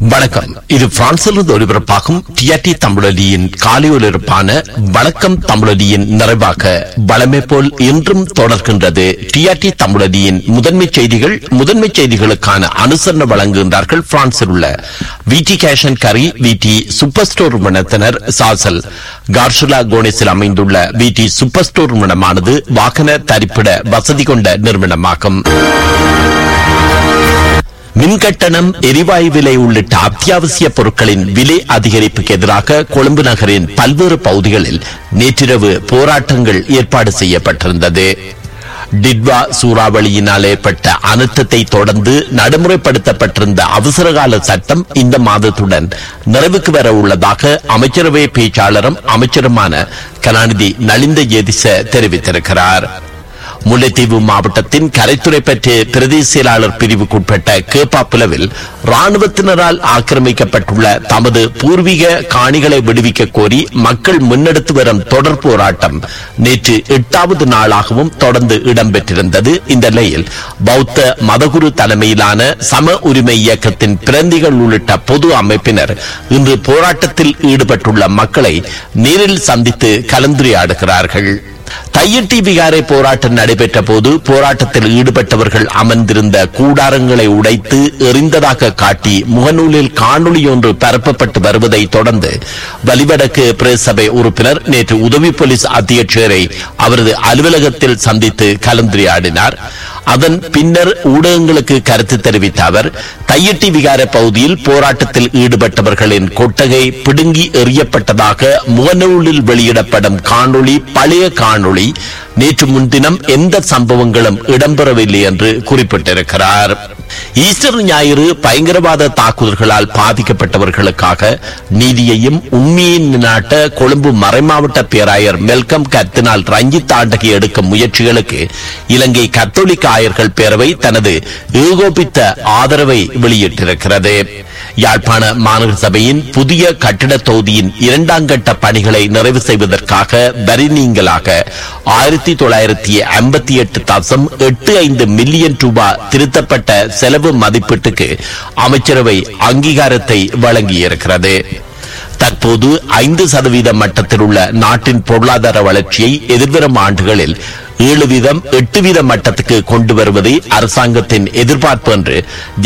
வணக்கம் இது பிரான்சிலிருந்து ஒலிபரப்பாகும் டிஆர்டி தமிழொலியின் காலை ஒலிபரப்பான வணக்கம் தமிழொலியின் நிறைவாக வளமை போல் இன்றும் தொடர்கின்றது டிஆர்டி தமிழொலியின் முதன்மை செய்திகள் முதன்மை செய்திகளுக்கான அனுசரணை வழங்குகின்றார்கள் பிரான்சில் உள்ள விடி கேஷன் கரி விடி சூப்பர் ஸ்டோர் நிறுவனத்தினர் சாசல் கார்ஷுலா கோனேஸில் அமைந்துள்ள விடி சூப்பர் ஸ்டோர் நிறுவனமானது வாகன தரிப்பிட வசதி கொண்ட நிறுவனமாகும் மின்கட்டணம் எரிவாயு விலை உள்ளிட்ட அத்தியாவசிய பொருட்களின் விலை அதிகரிப்புக்கு எதிராக கொழும்பு நகரின் பல்வேறு பகுதிகளில் நேற்றிரவு போராட்டங்கள் ஏற்பாடு செய்யப்பட்டிருந்தது டிட்வா சூறாவளியினால் ஏற்பட்ட அனர்த்தத்தை தொடர்ந்து நடைமுறைப்படுத்தப்பட்டிருந்த அவசரகால சட்டம் இந்த மாதத்துடன் நிறைவுக்கு வர உள்ளதாக அமைச்சரவை பேச்சாளரும் அமைச்சருமான கலாநிதி நலிந்த ஜேதிச தெரிவித்திருக்கிறார் முல்லைத்தீவு மாவட்டத்தின் கரைத்துறை பற்றி பிரதேச செயலாளர் பிரிவுக்குட்பட்ட கேப்பாப்புலவில் ராணுவத்தினரால் ஆக்கிரமிக்கப்பட்டுள்ள தமது பூர்வீக காணிகளை விடுவிக்க கோரி மக்கள் முன்னெடுத்து வரும் தொடர் போராட்டம் நேற்று எட்டாவது நாளாகவும் தொடர்ந்து இடம்பெற்றிருந்தது இந்த நிலையில் பௌத்த மதகுரு தலைமையிலான சம உரிமை இயக்கத்தின் பிரந்திகள் உள்ளிட்ட பொது அமைப்பினர் இன்று போராட்டத்தில் ஈடுபட்டுள்ள மக்களை நேரில் சந்தித்து கலந்துரையாடுகிறார்கள் தையிட்டி விகாரை போராட்டம் நடைபெற்ற போது போராட்டத்தில் ஈடுபட்டவர்கள் அமர்ந்திருந்த கூடாரங்களை உடைத்து எறிந்ததாக காட்டி முகநூலில் காணொளி ஒன்று பரப்பப்பட்டு வருவதை தொடர்ந்து வலிவடக்கு பிரஸ் சபை உறுப்பினர் நேற்று உதவி போலீஸ் அத்தியட்சரை அவரது அலுவலகத்தில் சந்தித்து கலந்துரையாடினார் அதன் பின்னர் ஊடகங்களுக்கு கருத்து தெரிவித்த அவர் தையிட்டி விகார பகுதியில் போராட்டத்தில் ஈடுபட்டவர்களின் கொட்டகை பிடுங்கி எறியப்பட்டதாக முகநூலில் வெளியிடப்படும் காணொளி பழைய காணொளி நேற்று முன்தினம் எந்த சம்பவங்களும் இடம்பெறவில்லை என்று குறிப்பிட்டிருக்கிறார் ஈஸ்டர் ஞாயிறு பயங்கரவாத தாக்குதல்களால் பாதிக்கப்பட்டவர்களுக்காக நீதியையும் உண்மையின் நாட்ட கொழும்பு மறைமாவட்ட பேராயர் மெல்கம் கத்தினால் ரஞ்சித் ஆண்டகி எடுக்கும் முயற்சிகளுக்கு இலங்கை கத்தோலிக்க ஆயர்கள் பேரவை தனது ஏகோபித்த ஆதரவை வெளியிட்டிருக்கிறது யாழ்ப்பாண மாநகர சபையின் புதிய கட்டிட தொகுதியின் இரண்டாம் கட்ட பணிகளை நிறைவு செய்வதற்காக வரி நீங்களாக ஆயிரத்தி தொள்ளாயிரத்தி ஐம்பத்தி எட்டு தசம் எட்டு ஐந்து மில்லியன் ரூபாய் திருத்தப்பட்ட செலவு மதிப்பீட்டுக்கு அமைச்சரவை அங்கீகாரத்தை வழங்கியிருக்கிறது தற்போது ஐந்து சதவீத மட்டத்தில் உள்ள நாட்டின் பொருளாதார வளர்ச்சியை எதிர்வரும் ஆண்டுகளில் ஏழு வீதம் எட்டு வீத மட்டத்துக்கு கொண்டு வருவதே அரசாங்கத்தின் எதிர்பார்ப்பு என்று